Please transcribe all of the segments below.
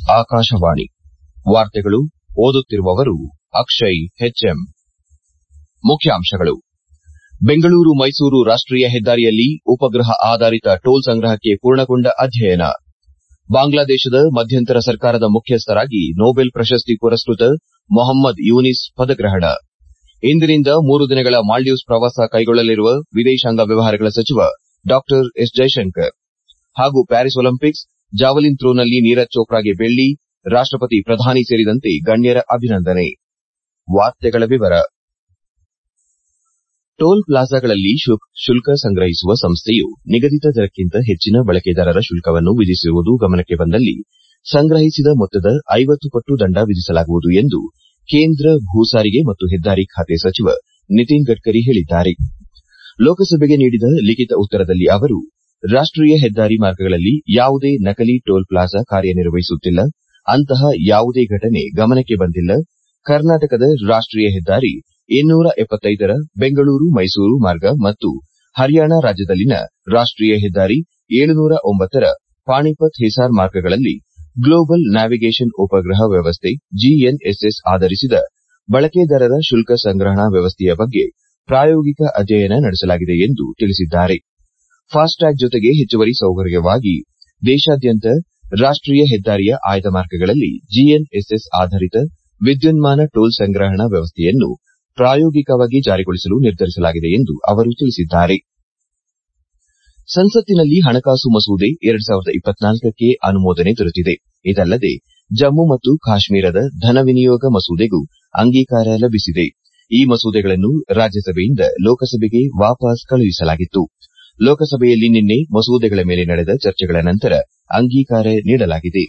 ಆಕಾಶವಾಣಿ ವಾರ್ತೆಗಳು ಓದುತ್ತಿರುವವರು ಅಕ್ಷಯ್ ಹೆಚ್ಎಂ ಮುಖ್ಯಾಂಶಗಳು ಬೆಂಗಳೂರು ಮೈಸೂರು ರಾಷ್ಟೀಯ ಹೆದ್ದಾರಿಯಲ್ಲಿ ಉಪಗ್ರಹ ಆಧಾರಿತ ಟೋಲ್ ಸಂಗ್ರಹಕ್ಕೆ ಪೂರ್ಣಗೊಂಡ ಅಧ್ಯಯನ ಬಾಂಗ್ಲಾದೇಶದ ಮಧ್ಯಂತರ ಸರ್ಕಾರದ ಮುಖ್ಯಸ್ಥರಾಗಿ ನೊಬೆಲ್ ಪ್ರಶಸ್ತಿ ಪುರಸ್ಕೃತ ಮೊಹಮ್ಮದ್ ಯೂನಿಸ್ ಪದಗ್ರಹಣ ಇಂದಿನಿಂದ ಮೂರು ದಿನಗಳ ಮಾಲ್ಡೀವ್ಸ್ ಪ್ರವಾಸ ಕೈಗೊಳ್ಳಲಿರುವ ವಿದೇಶಾಂಗ ವ್ಯವಹಾರಗಳ ಸಚಿವ ಡಾ ಎಸ್ ಜೈಶಂಕರ್ ಹಾಗೂ ಪ್ಯಾರಿಸ್ ಒಲಿಂಪಿಕ್ಸ್ ಜಾವಲಿನ್ ಥ್ರೋನಲ್ಲಿ ನೀರಜ್ ಚೋಪ್ರಾಗೆ ಬೆಳ್ಳಿ ರಾಷ್ಟಪತಿ ಪ್ರಧಾನಿ ಸೇರಿದಂತೆ ಗಣ್ಯರ ಅಭಿನಂದನೆ ಟೋಲ್ ಪ್ಲಾಜಾಗಳಲ್ಲಿ ಶುಲ್ಕ ಸಂಗ್ರಹಿಸುವ ಸಂಸ್ಥೆಯು ನಿಗದಿತ ದರಕ್ಕಿಂತ ಹೆಚ್ಚಿನ ಬಳಕೆದಾರರ ಶುಲ್ಕವನ್ನು ವಿಧಿಸಿರುವುದು ಗಮನಕ್ಕೆ ಬಂದಲ್ಲಿ ಸಂಗ್ರಹಿಸಿದ ಮೊತ್ತದ ಐವತ್ತು ಪಟ್ಟು ದಂಡ ವಿಧಿಸಲಾಗುವುದು ಎಂದು ಕೇಂದ್ರ ಭೂ ಸಾರಿಗೆ ಮತ್ತು ಹೆದ್ದಾರಿ ಖಾತೆ ಸಚಿವ ನಿತಿನ್ ಗಡ್ಕರಿ ಹೇಳಿದ್ದಾರೆ ಲೋಕಸಭೆಗೆ ನೀಡಿದ ಲಿಖಿತ ಉತ್ತರದಲ್ಲಿ ಅವರು ರಾಷ್ಟೀಯ ಹೆದ್ದಾರಿ ಮಾರ್ಗಗಳಲ್ಲಿ ಯಾವುದೇ ನಕಲಿ ಟೋಲ್ ಪ್ಲಾಜಾ ಕಾರ್ಯನಿರ್ವಹಿಸುತ್ತಿಲ್ಲ ಅಂತಹ ಯಾವುದೇ ಘಟನೆ ಗಮನಕ್ಕೆ ಬಂದಿಲ್ಲ ಕರ್ನಾಟಕದ ರಾಷ್ಟೀಯ ಹೆದ್ದಾರಿ ಇನ್ನೂರ ಎಪ್ಪತ್ತೈದರ ಬೆಂಗಳೂರು ಮೈಸೂರು ಮಾರ್ಗ ಮತ್ತು ಹರಿಯಾಣ ರಾಜ್ಯದಲ್ಲಿನ ರಾಷ್ಟೀಯ ಹೆದ್ದಾರಿ ಏಳುನೂರ ಒಂಬತ್ತರ ಪಾಣಿಪತ್ ಹಿಸಾರ್ ಮಾರ್ಗಗಳಲ್ಲಿ ಗ್ಲೋಬಲ್ ನ್ಯಾವಿಗೇಷನ್ ಉಪಗ್ರಹ ವ್ಯವಸ್ಥೆ ಜಿಎನ್ಎಸ್ಎಸ್ ಆಧರಿಸಿದ ಬಳಕೆದಾರರ ಶುಲ್ಕ ಸಂಗ್ರಹಣಾ ವ್ಯವಸ್ಥೆಯ ಬಗ್ಗೆ ಪ್ರಾಯೋಗಿಕ ಅಧ್ಯಯನ ನಡೆಸಲಾಗಿದೆ ಎಂದು ತಿಳಿಸಿದ್ದಾರೆ ಫಾಸ್ಟ್ಟ್ಯಾಗ್ ಜೊತೆಗೆ ಹೆಚ್ಚುವರಿ ಸೌಕರ್ಯವಾಗಿ ದೇಶಾದ್ಯಂತ ರಾಷ್ಟೀಯ ಹೆದ್ದಾರಿಯ ಆಯ್ದ ಮಾರ್ಗಗಳಲ್ಲಿ ಜಿಎನ್ಎಸ್ಎಸ್ ಆಧರಿತ ವಿದ್ಯುನ್ಮಾನ ಟೋಲ್ ಸಂಗ್ರಹಣಾ ವ್ಯವಸ್ಥೆಯನ್ನು ಪ್ರಾಯೋಗಿಕವಾಗಿ ಜಾರಿಗೊಳಿಸಲು ನಿರ್ಧರಿಸಲಾಗಿದೆ ಎಂದು ಅವರು ತಿಳಿಸಿದ್ದಾರೆ ಸಂಸತ್ತಿನಲ್ಲಿ ಹಣಕಾಸು ಮಸೂದೆ ಕ್ಕೆ ಅನುಮೋದನೆ ದೊರೆತಿದೆ ಇದಲ್ಲದೆ ಜಮ್ಮು ಮತ್ತು ಕಾಶ್ಮೀರದ ಧನ ವಿನಿಯೋಗ ಮಸೂದೆಗೂ ಅಂಗೀಕಾರ ಲಭಿಸಿದೆ ಈ ಮಸೂದೆಗಳನ್ನು ರಾಜ್ಯಸಭೆಯಿಂದ ಲೋಕಸಭೆಗೆ ವಾಪಸ್ ಕಳುಹಿಸಲಾಗಿತ್ತು ಲೋಕಸಭೆಯಲ್ಲಿ ನಿನ್ನೆ ಮಸೂದೆಗಳ ಮೇಲೆ ನಡೆದ ಚರ್ಚೆಗಳ ನಂತರ ಅಂಗೀಕಾರ ನೀಡಲಾಗಿದೆ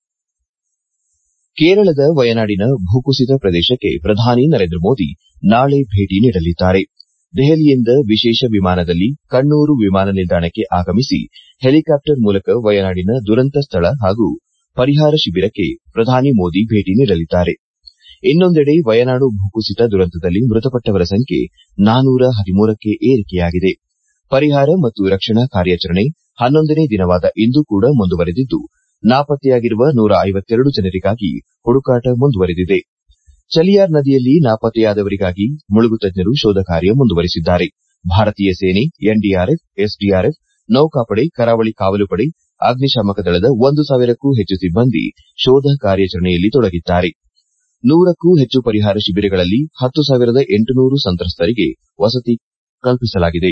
ಕೇರಳದ ವಯನಾಡಿನ ಭೂಕುಸಿತ ಪ್ರದೇಶಕ್ಕೆ ಪ್ರಧಾನಿ ನರೇಂದ್ರ ಮೋದಿ ನಾಳೆ ಭೇಟಿ ನೀಡಲಿದ್ದಾರೆ ದೆಹಲಿಯಿಂದ ವಿಶೇಷ ವಿಮಾನದಲ್ಲಿ ಕಣ್ಣೂರು ವಿಮಾನ ನಿಲ್ದಾಣಕ್ಕೆ ಆಗಮಿಸಿ ಹೆಲಿಕಾಪ್ಟರ್ ಮೂಲಕ ವಯನಾಡಿನ ದುರಂತ ಸ್ಥಳ ಹಾಗೂ ಪರಿಹಾರ ಶಿಬಿರಕ್ಕೆ ಪ್ರಧಾನಿ ಮೋದಿ ಭೇಟಿ ನೀಡಲಿದ್ದಾರೆ ಇನ್ನೊಂದೆಡೆ ವಯನಾಡು ಭೂಕುಸಿತ ದುರಂತದಲ್ಲಿ ಮೃತಪಟ್ಟವರ ಸಂಖ್ಯೆ ನಾನೂರ ಹದಿಮೂರಕ್ಕೆ ಏರಿಕೆಯಾಗಿದೆ ಪರಿಹಾರ ಮತ್ತು ರಕ್ಷಣಾ ಕಾರ್ಯಾಚರಣೆ ಹನ್ನೊಂದನೇ ದಿನವಾದ ಇಂದು ಕೂಡ ಮುಂದುವರೆದಿದ್ದು ನಾಪತ್ತೆಯಾಗಿರುವ ನೂರ ಐವತ್ತೆರಡು ಜನರಿಗಾಗಿ ಹುಡುಕಾಟ ಮುಂದುವರೆದಿದೆ ಚಲಿಯಾರ್ ನದಿಯಲ್ಲಿ ನಾಪತ್ತೆಯಾದವರಿಗಾಗಿ ಮುಳುಗು ತಜ್ಞರು ಶೋಧ ಕಾರ್ಯ ಮುಂದುವರೆಸಿದ್ದಾರೆ ಭಾರತೀಯ ಸೇನೆ ಎನ್ಡಿಆರ್ಎಫ್ ಎಸ್ಡಿಆರ್ಎಫ್ ನೌಕಾಪಡೆ ಕರಾವಳಿ ಕಾವಲು ಪಡೆ ಅಗ್ನಿಶಾಮಕ ದಳದ ಒಂದು ಸಾವಿರಕ್ಕೂ ಹೆಚ್ಚು ಸಿಬ್ಬಂದಿ ಶೋಧ ಕಾರ್ಯಾಚರಣೆಯಲ್ಲಿ ತೊಡಗಿದ್ದಾರೆ ನೂರಕ್ಕೂ ಹೆಚ್ಚು ಪರಿಹಾರ ಶಿಬಿರಗಳಲ್ಲಿ ಹತ್ತು ಸಾವಿರದ ಎಂಟುನೂರು ಸಂತ್ರಸ್ತರಿಗೆ ವಸತಿ ಕಲ್ಪಿಸಲಾಗಿದೆ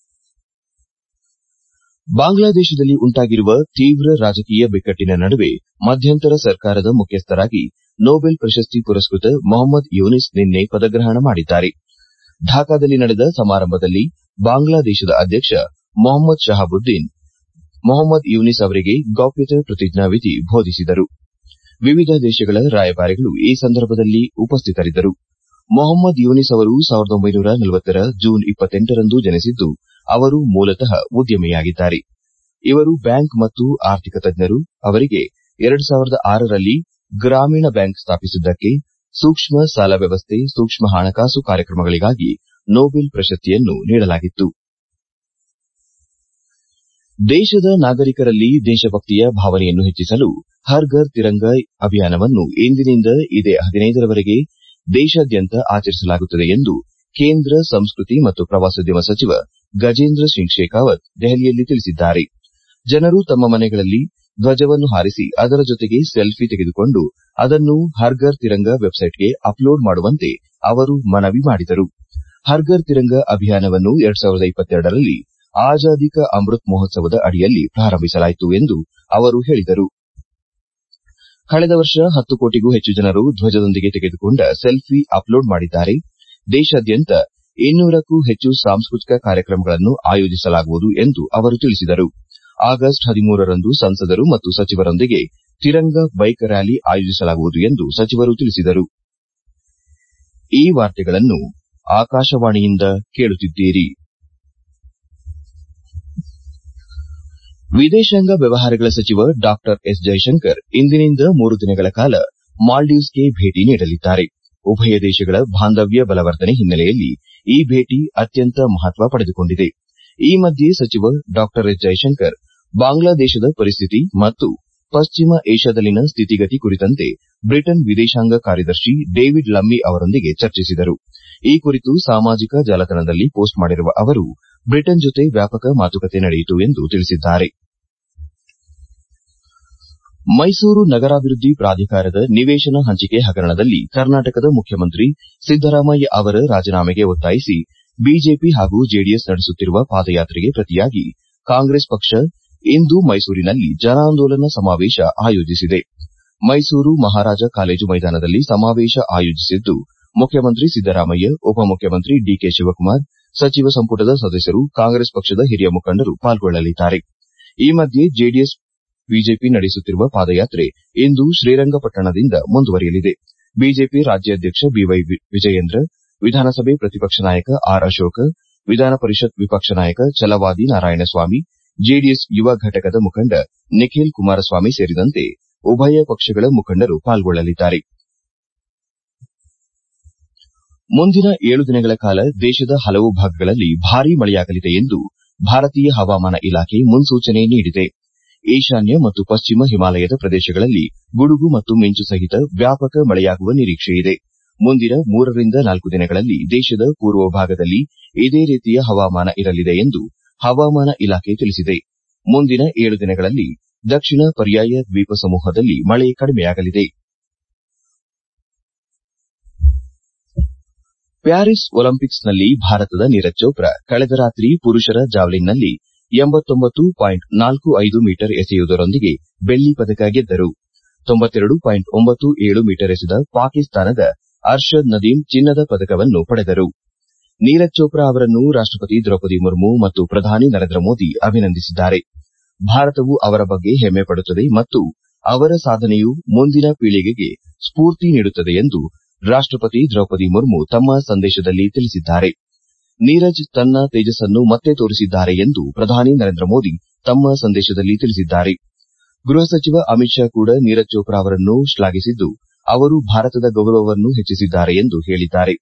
ಬಾಂಗ್ಲಾದೇಶದಲ್ಲಿ ಉಂಟಾಗಿರುವ ತೀವ್ರ ರಾಜಕೀಯ ಬಿಕ್ಕಟ್ಟಿನ ನಡುವೆ ಮಧ್ಯಂತರ ಸರ್ಕಾರದ ಮುಖ್ಯಸ್ಥರಾಗಿ ನೊಬೆಲ್ ಪ್ರಶಸ್ತಿ ಪುರಸ್ಕೃತ ಮೊಹಮ್ಮದ್ ಯೂನಿಸ್ ನಿನ್ನೆ ಪದಗ್ರಹಣ ಮಾಡಿದ್ದಾರೆ ಢಾಕಾದಲ್ಲಿ ನಡೆದ ಸಮಾರಂಭದಲ್ಲಿ ಬಾಂಗ್ಲಾದೇಶದ ಅಧ್ಯಕ್ಷ ಮೊಹಮ್ಮದ್ ಶಹಾಬುದ್ದೀನ್ ಮೊಹಮ್ಮದ್ ಯೂನಿಸ್ ಅವರಿಗೆ ಗೌಪ್ಯತೆ ಪ್ರತಿಜ್ಞಾವಿಧಿ ಬೋಧಿಸಿದರು ವಿವಿಧ ದೇಶಗಳ ರಾಯಭಾರಿಗಳು ಈ ಸಂದರ್ಭದಲ್ಲಿ ಉಪಸ್ಥಿತರಿದ್ದರು ಮೊಹಮ್ಮದ್ ಯೂನಿಸ್ ಅವರು ಸಾವಿರದ ಒಂಬೈನೂರ ನಲವತ್ತರ ಜೂನ್ ಇಪ್ಪತ್ತೆಂಟರಂದು ಜನಿಸಿದ್ದು ಅವರು ಮೂಲತಃ ಉದ್ಯಮಿಯಾಗಿದ್ದಾರೆ ಇವರು ಬ್ಯಾಂಕ್ ಮತ್ತು ಆರ್ಥಿಕ ತಜ್ಞರು ಅವರಿಗೆ ಎರಡು ಸಾವಿರದ ಆರರಲ್ಲಿ ಗ್ರಾಮೀಣ ಬ್ಯಾಂಕ್ ಸ್ಥಾಪಿಸಿದ್ದಕ್ಕೆ ಸೂಕ್ಷ್ಮ ಸಾಲ ವ್ಯವಸ್ಥೆ ಸೂಕ್ಷ್ಮ ಹಣಕಾಸು ಕಾರ್ಯಕ್ರಮಗಳಿಗಾಗಿ ನೊಬೆಲ್ ಪ್ರಶಸ್ತಿಯನ್ನು ನೀಡಲಾಗಿತ್ತು ದೇಶದ ನಾಗರಿಕರಲ್ಲಿ ದೇಶಭಕ್ತಿಯ ಭಾವನೆಯನ್ನು ಹೆಚ್ಚಿಸಲು ಹರ್ ಘರ್ ತಿರಂಗ ಅಭಿಯಾನವನ್ನು ಇಂದಿನಿಂದ ಇದೇ ಹದಿನೈದರವರೆಗೆ ದೇಶಾದ್ಯಂತ ಆಚರಿಸಲಾಗುತ್ತದೆ ಎಂದು ಕೇಂದ್ರ ಸಂಸ್ಕೃತಿ ಮತ್ತು ಪ್ರವಾಸೋದ್ಯಮ ಸಚಿವ ಗಜೇಂದ್ರ ಸಿಂಗ್ ಶೇಖಾವತ್ ದೆಹಲಿಯಲ್ಲಿ ತಿಳಿಸಿದ್ದಾರೆ ಜನರು ತಮ್ಮ ಮನೆಗಳಲ್ಲಿ ಧ್ವಜವನ್ನು ಹಾರಿಸಿ ಅದರ ಜೊತೆಗೆ ಸೆಲ್ಫಿ ತೆಗೆದುಕೊಂಡು ಅದನ್ನು ಹರ್ ಘರ್ ತಿರಂಗ ವೆಬ್ಸೈಟ್ಗೆ ಅಪ್ಲೋಡ್ ಮಾಡುವಂತೆ ಅವರು ಮನವಿ ಮಾಡಿದರು ಹರ್ ಘರ್ ತಿರಂಗ ಅಭಿಯಾನವನ್ನು ಎರಡ್ ಸಾವಿರದ ಇಪ್ಪತ್ತೆರಡರಲ್ಲಿ ಆಜಾದಿ ಕಾ ಅಮೃತ್ ಮಹೋತ್ಸವದ ಅಡಿಯಲ್ಲಿ ಪ್ರಾರಂಭಿಸಲಾಯಿತು ಎಂದು ಅವರು ಹೇಳಿದರು ಕಳೆದ ವರ್ಷ ಹತ್ತು ಕೋಟಿಗೂ ಹೆಚ್ಚು ಜನರು ಧ್ವಜದೊಂದಿಗೆ ತೆಗೆದುಕೊಂಡ ಸೆಲ್ಫಿ ಅಪ್ಲೋಡ್ ಮಾಡಿದ್ದಾರೆ ದೇಶಾದ್ಯಂತ ಇನ್ನೂರಕ್ಕೂ ಹೆಚ್ಚು ಸಾಂಸ್ಕೃತಿಕ ಕಾರ್ಯಕ್ರಮಗಳನ್ನು ಆಯೋಜಿಸಲಾಗುವುದು ಎಂದು ಅವರು ತಿಳಿಸಿದರು ಆಗಸ್ಟ್ ಹದಿಮೂರರಂದು ಸಂಸದರು ಮತ್ತು ಸಚಿವರೊಂದಿಗೆ ತಿರಂಗ ಬೈಕ್ ರ್ಯಾಲಿ ಆಯೋಜಿಸಲಾಗುವುದು ಎಂದು ಸಚಿವರು ತಿಳಿಸಿದರು ಈ ವಾರ್ತೆಗಳನ್ನು ಆಕಾಶವಾಣಿಯಿಂದ ಕೇಳುತ್ತಿದ್ದೀರಿ ವಿದೇಶಾಂಗ ವ್ಯವಹಾರಗಳ ಸಚಿವ ಡಾ ಎಸ್ ಜೈಶಂಕರ್ ಇಂದಿನಿಂದ ಮೂರು ದಿನಗಳ ಕಾಲ ಮಾಲ್ಡೀವ್ಸ್ಗೆ ಭೇಟಿ ನೀಡಲಿದ್ದಾರೆ ಉಭಯ ದೇಶಗಳ ಬಾಂಧವ್ಯ ಬಲವರ್ಧನೆ ಹಿನ್ನೆಲೆಯಲ್ಲಿ ಈ ಭೇಟಿ ಅತ್ಯಂತ ಮಹತ್ವ ಪಡೆದುಕೊಂಡಿದೆ ಈ ಮಧ್ಯೆ ಸಚಿವ ಡಾ ಎಸ್ ಜೈಶಂಕರ್ ಬಾಂಗ್ಲಾದೇಶದ ಪರಿಸ್ಥಿತಿ ಮತ್ತು ಪಶ್ಚಿಮ ಏಷ್ಯಾದಲ್ಲಿನ ಸ್ಥಿತಿಗತಿ ಕುರಿತಂತೆ ಬ್ರಿಟನ್ ವಿದೇಶಾಂಗ ಕಾರ್ಯದರ್ಶಿ ಡೇವಿಡ್ ಲಮ್ಮಿ ಅವರೊಂದಿಗೆ ಚರ್ಚಿಸಿದರು ಈ ಕುರಿತು ಸಾಮಾಜಿಕ ಜಾಲತಾಣದಲ್ಲಿ ಪೋಸ್ಟ್ ಮಾಡಿರುವ ಅವರು ಬ್ರಿಟನ್ ಜೊತೆ ವ್ಯಾಪಕ ಮಾತುಕತೆ ನಡೆಯಿತು ಎಂದು ತಿಳಿಸಿದ್ದಾರೆ ಮೈಸೂರು ನಗರಾಭಿವೃದ್ಧಿ ಪ್ರಾಧಿಕಾರದ ನಿವೇಶನ ಹಂಚಿಕೆ ಹಗರಣದಲ್ಲಿ ಕರ್ನಾಟಕದ ಮುಖ್ಯಮಂತ್ರಿ ಸಿದ್ದರಾಮಯ್ಯ ಅವರ ರಾಜೀನಾಮೆಗೆ ಒತ್ತಾಯಿಸಿ ಬಿಜೆಪಿ ಹಾಗೂ ಜೆಡಿಎಸ್ ನಡೆಸುತ್ತಿರುವ ಪಾದಯಾತ್ರೆಗೆ ಪ್ರತಿಯಾಗಿ ಕಾಂಗ್ರೆಸ್ ಪಕ್ಷ ಇಂದು ಮೈಸೂರಿನಲ್ಲಿ ಜನಾಂದೋಲನ ಸಮಾವೇಶ ಆಯೋಜಿಸಿದೆ ಮೈಸೂರು ಮಹಾರಾಜ ಕಾಲೇಜು ಮೈದಾನದಲ್ಲಿ ಸಮಾವೇಶ ಆಯೋಜಿಸಿದ್ದು ಮುಖ್ಯಮಂತ್ರಿ ಸಿದ್ದರಾಮಯ್ಯ ಉಪಮುಖ್ಯಮಂತ್ರಿ ಡಿಕೆ ಶಿವಕುಮಾರ್ ಸಚಿವ ಸಂಪುಟದ ಸದಸ್ಯರು ಕಾಂಗ್ರೆಸ್ ಪಕ್ಷದ ಹಿರಿಯ ಮುಖಂಡರು ಪಾಲ್ಗೊಳ್ಳಲಿದ್ದಾರೆ ಈ ಮಧ್ಯೆ ಜೆಡಿಎಸ್ ಬಿಜೆಪಿ ನಡೆಸುತ್ತಿರುವ ಪಾದಯಾತ್ರೆ ಇಂದು ಶ್ರೀರಂಗಪಟ್ಟಣದಿಂದ ಮುಂದುವರಿಯಲಿದೆ ಬಿಜೆಪಿ ರಾಜ್ಯಾಧ್ಯಕ್ಷ ಬಿವೈ ವಿಜಯೇಂದ್ರ ವಿಧಾನಸಭೆ ಪ್ರತಿಪಕ್ಷ ನಾಯಕ ಆರ್ ಅಶೋಕ ವಿಧಾನ ಪರಿಷತ್ ವಿಪಕ್ಷ ನಾಯಕ ಛಲವಾದಿ ನಾರಾಯಣಸ್ವಾಮಿ ಜೆಡಿಎಸ್ ಯುವ ಘಟಕದ ಮುಖಂಡ ನಿಖಿಲ್ ಕುಮಾರಸ್ವಾಮಿ ಸೇರಿದಂತೆ ಉಭಯ ಪಕ್ಷಗಳ ಮುಖಂಡರು ಪಾಲ್ಗೊಳ್ಳಲಿದ್ದಾರೆ ಮುಂದಿನ ಏಳು ದಿನಗಳ ಕಾಲ ದೇಶದ ಹಲವು ಭಾಗಗಳಲ್ಲಿ ಭಾರೀ ಮಳೆಯಾಗಲಿದೆ ಎಂದು ಭಾರತೀಯ ಹವಾಮಾನ ಇಲಾಖೆ ಮುನ್ಸೂಚನೆ ನೀಡಿದೆ ಈಶಾನ್ಯ ಮತ್ತು ಪಶ್ಚಿಮ ಹಿಮಾಲಯದ ಪ್ರದೇಶಗಳಲ್ಲಿ ಗುಡುಗು ಮತ್ತು ಮಿಂಚು ಸಹಿತ ವ್ಯಾಪಕ ಮಳೆಯಾಗುವ ನಿರೀಕ್ಷೆಯಿದೆ ಮುಂದಿನ ಮೂರರಿಂದ ನಾಲ್ಕು ದಿನಗಳಲ್ಲಿ ದೇಶದ ಪೂರ್ವ ಭಾಗದಲ್ಲಿ ಇದೇ ರೀತಿಯ ಹವಾಮಾನ ಇರಲಿದೆ ಎಂದು ಹವಾಮಾನ ಇಲಾಖೆ ತಿಳಿಸಿದೆ ಮುಂದಿನ ಏಳು ದಿನಗಳಲ್ಲಿ ದಕ್ಷಿಣ ಪರ್ಯಾಯ ದ್ವೀಪ ಸಮೂಹದಲ್ಲಿ ಮಳೆ ಕಡಿಮೆಯಾಗಲಿದೆ ಪ್ಯಾರಿಸ್ ಒಲಿಂಪಿಕ್ಸ್ನಲ್ಲಿ ಭಾರತದ ನೀರಜ್ ಚೋಪ್ರಾ ಕಳೆದ ರಾತ್ರಿ ಪುರುಷರ ಜಾವಲಿನ್ನಲ್ಲಿ ಎಂಬತ್ತೊಂಬತ್ತು ಪಾಯಿಂಟ್ ನಾಲ್ಕು ಐದು ಮೀಟರ್ ಎಸೆಯುವುದರೊಂದಿಗೆ ಬೆಳ್ಳಿ ಪದಕ ಗೆದ್ದರು ತೊಂಬತ್ತೆರಡು ಪಾಯಿಂಟ್ ಒಂಬತ್ತು ಏಳು ಮೀಟರ್ ಎಸೆದ ಪಾಕಿಸ್ತಾನದ ಅರ್ಷದ್ ನದೀಮ್ ಚಿನ್ನದ ಪದಕವನ್ನು ಪಡೆದರು ನೀರಜ್ ಚೋಪ್ರಾ ಅವರನ್ನು ರಾಷ್ಟಪತಿ ದ್ರೌಪದಿ ಮುರ್ಮು ಮತ್ತು ಪ್ರಧಾನಿ ನರೇಂದ್ರ ಮೋದಿ ಅಭಿನಂದಿಸಿದ್ದಾರೆ ಭಾರತವು ಅವರ ಬಗ್ಗೆ ಹೆಮ್ಮೆ ಪಡುತ್ತದೆ ಮತ್ತು ಅವರ ಸಾಧನೆಯು ಮುಂದಿನ ಪೀಳಿಗೆಗೆ ಸ್ಫೂರ್ತಿ ನೀಡುತ್ತದೆ ಎಂದು ರಾಷ್ಟಪತಿ ದ್ರೌಪದಿ ಮುರ್ಮು ತಮ್ಮ ಸಂದೇಶದಲ್ಲಿ ತಿಳಿಸಿದ್ದಾರೆ ನೀರಜ್ ತನ್ನ ತೇಜಸ್ಸನ್ನು ಮತ್ತೆ ತೋರಿಸಿದ್ದಾರೆ ಎಂದು ಪ್ರಧಾನಿ ನರೇಂದ್ರ ಮೋದಿ ತಮ್ಮ ಸಂದೇಶದಲ್ಲಿ ತಿಳಿಸಿದ್ದಾರೆ ಗೃಹ ಸಚಿವ ಅಮಿತ್ ಶಾ ಕೂಡ ನೀರಜ್ ಚೋಪ್ರಾ ಅವರನ್ನು ಶ್ಲಾಘಿಸಿದ್ದು ಅವರು ಭಾರತದ ಗೌರವವನ್ನು ಹೆಚ್ಚಿಸಿದ್ದಾರೆ ಎಂದು ಹೇಳಿದ್ದಾರೆ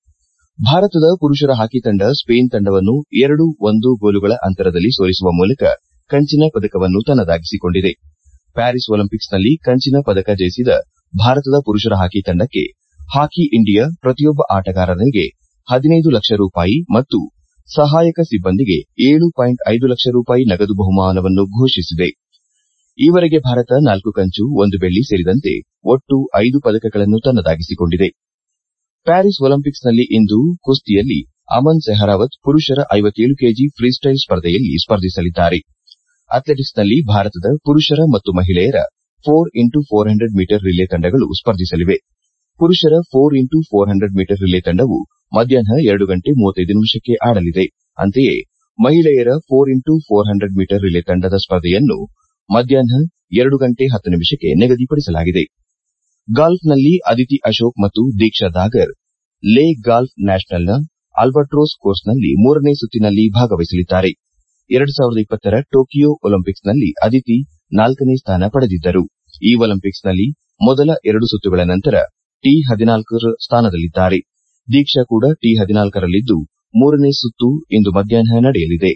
ಭಾರತದ ಪುರುಷರ ಹಾಕಿ ತಂಡ ಸ್ಪೇನ್ ತಂಡವನ್ನು ಎರಡು ಒಂದು ಗೋಲುಗಳ ಅಂತರದಲ್ಲಿ ಸೋಲಿಸುವ ಮೂಲಕ ಕಂಚಿನ ಪದಕವನ್ನು ತನ್ನದಾಗಿಸಿಕೊಂಡಿದೆ ಪ್ಯಾರಿಸ್ ಒಲಿಂಪಿಕ್ಸ್ನಲ್ಲಿ ಕಂಚಿನ ಪದಕ ಜಯಿಸಿದ ಭಾರತದ ಪುರುಷರ ಹಾಕಿ ತಂಡಕ್ಕೆ ಹಾಕಿ ಇಂಡಿಯಾ ಪ್ರತಿಯೊಬ್ಬ ಆಟಗಾರನಿಗೆ ಹದಿನೈದು ಲಕ್ಷ ರೂಪಾಯಿ ಮತ್ತು ಸಹಾಯಕ ಸಿಬ್ಬಂದಿಗೆ ಏಳು ಪಾಯಿಂಟ್ ಐದು ಲಕ್ಷ ರೂಪಾಯಿ ನಗದು ಬಹುಮಾನವನ್ನು ಘೋಷಿಸಿದೆ ಈವರೆಗೆ ಭಾರತ ನಾಲ್ಕು ಕಂಚು ಒಂದು ಬೆಳ್ಳಿ ಸೇರಿದಂತೆ ಒಟ್ಟು ಐದು ಪದಕಗಳನ್ನು ತನ್ನದಾಗಿಸಿಕೊಂಡಿದೆ ಪ್ಯಾರಿಸ್ ಒಲಿಂಪಿಕ್ಸ್ನಲ್ಲಿ ಇಂದು ಕುಸ್ತಿಯಲ್ಲಿ ಅಮನ್ ಸೆಹರಾವತ್ ಪುರುಷರ ಐವತ್ತೇಳು ಕೆಜಿ ಫ್ರೀಸ್ಟೈಲ್ ಸ್ಪರ್ಧೆಯಲ್ಲಿ ಸ್ಪರ್ಧಿಸಲಿದ್ದಾರೆ ಅಥ್ಲೆಟಿಕ್ಸ್ನಲ್ಲಿ ಭಾರತದ ಪುರುಷರ ಮತ್ತು ಮಹಿಳೆಯರ four into four hundred metre relay ತಂಡಗಳು ಸ್ಪರ್ಧಿಸಲಿವೆ ಪುರುಷರ four into four hundred metre relay ತಂಡವು ಮಧ್ಯಾಹ್ನ ಎರಡು ಗಂಟೆ ಮೂವತ್ತೈದು ನಿಮಿಷಕ್ಕೆ ಆಡಲಿದೆ ಅಂತೆಯೇ ಮಹಿಳೆಯರ four into four hundred metre relay ತಂಡದ ಸ್ಪರ್ಧೆಯನ್ನು ಮಧ್ಯಾಹ್ನ ಎರಡು ಗಂಟೆ ಹತ್ತು ನಿಮಿಷಕ್ಕೆ ನಿಗದಿಪಡಿಸಲಾಗಿದೆ ಗಾಲ್ಫ್ನಲ್ಲಿ ಅದಿತಿ ಅಶೋಕ್ ಮತ್ತು ದೀಕ್ಷಾ ದಾಗರ್ ಲೇ ಗಾಲ್ಫ್ ನ್ಯಾಷನಲ್ನ ಆಲ್ಬಟ್ರೋಸ್ ಕೋರ್ಸ್ನಲ್ಲಿ ಮೂರನೇ ಸುತ್ತಿನಲ್ಲಿ ಭಾಗವಹಿಸಲಿದ್ದಾರೆ ಎರಡು ಸಾವಿರದ ಇಪ್ಪತ್ತರ ಟೋಕಿಯೋ ಒಲಿಂಪಿಕ್ಸ್ನಲ್ಲಿ ಅದಿತಿ ನಾಲ್ಕನೇ ಸ್ಥಾನ ಪಡೆದಿದ್ದರು ಈ ಒಲಿಂಪಿಕ್ಸ್ನಲ್ಲಿ ಮೊದಲ ಎರಡು ಸುತ್ತುಗಳ ನಂತರ ಟಿ ಹದಿನಾಲ್ಕರ ಸ್ಥಾನದಲ್ಲಿದ್ದಾರೆ ದೀಕ್ಷಾ ಕೂಡ ಟಿ ಹದಿನಾಲ್ಕರಲ್ಲಿದ್ದು ಮೂರನೇ ಸುತ್ತು ಇಂದು ಮಧ್ಯಾಹ್ನ ನಡೆಯಲಿದೆ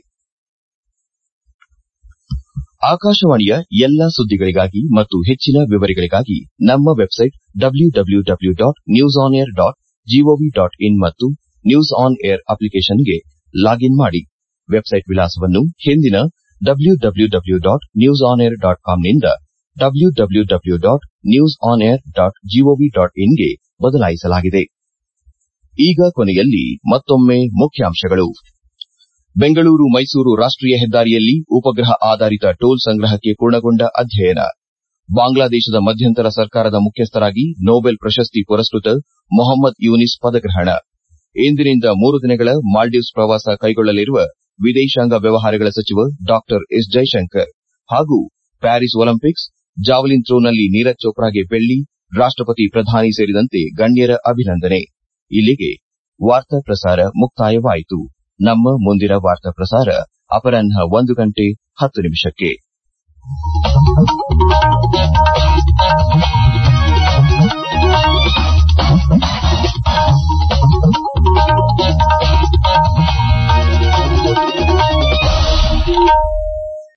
ಆಕಾಶವಾಣಿಯ ಎಲ್ಲಾ ಸುದ್ದಿಗಳಿಗಾಗಿ ಮತ್ತು ಹೆಚ್ಚಿನ ವಿವರಗಳಿಗಾಗಿ ನಮ್ಮ website W W W dot news on air dot GOV dot in ಮತ್ತು ನ್ಯೂಸ್ ಆನ್ ಏರ್ ಅಪ್ಲಿಕೇಶನ್ಗೆ ಲಾಗಿನ್ ಮಾಡಿ ವೆಬ್ಸೈಟ್ ವಿಳಾಸವನ್ನು ಹಿಂದಿನ W W W dot news on air dot ಕಾಂನಿಂದ W W W dot news on air dot GOV dot ಇನ್ಗೆ ಬದಲಾಯಿಸಲಾಗಿದೆ ಈಗ ಕೊನೆಯಲ್ಲಿ ಮತ್ತೊಮ್ಮೆ ಮುಖ್ಯಾಂಶಗಳು ಬೆಂಗಳೂರು ಮೈಸೂರು ರಾಷ್ಟೀಯ ಹೆದ್ದಾರಿಯಲ್ಲಿ ಉಪಗ್ರಹ ಆಧಾರಿತ ಟೋಲ್ ಸಂಗ್ರಹಕ್ಕೆ ಪೂರ್ಣಗೊಂಡ ಅಧ್ಯಯನ ಬಾಂಗ್ಲಾದೇಶದ ಮಧ್ಯಂತರ ಸರ್ಕಾರದ ಮುಖ್ಯಸ್ಥರಾಗಿ ನೊಬೆಲ್ ಪ್ರಶಸ್ತಿ ಪುರಸ್ಕೃತ ಮೊಹಮ್ಮದ್ ಯೂನಿಸ್ ಪದಗ್ರಹಣ ಇಂದಿನಿಂದ ಮೂರು ದಿನಗಳ ಮಾಲ್ಡೀವ್ಸ್ ಪ್ರವಾಸ ಕೈಗೊಳ್ಳಲಿರುವ ವಿದೇಶಾಂಗ ವ್ಯವಹಾರಗಳ ಸಚಿವ ಡಾ ಎಸ್ ಜೈಶಂಕರ್ ಹಾಗೂ ಪ್ಯಾರಿಸ್ ಒಲಿಂಪಿಕ್ಸ್ ಜಾವಲಿನ್ ಥ್ರೋನಲ್ಲಿ ನೀರಜ್ ಚೋಪ್ರಾಗೆ ಬೆಳ್ಳಿ ರಾಷ್ಟಪತಿ ಪ್ರಧಾನಿ ಸೇರಿದಂತೆ ಗಣ್ಯರ ಅಭಿನಂದನೆ ಇಲ್ಲಿಗೆ ವಾರ್ತಾ ಪ್ರಸಾರ ಮುಕ್ತಾಯವಾಯಿತು ನಮ್ಮ ಮುಂದಿನ ವಾರ್ತಾ ಪ್ರಸಾರ ಅಪರಾಹ್ನ ಒಂದು ಗಂಟೆ ಹತ್ತು ನಿಮಿಷಕ್ಕೆ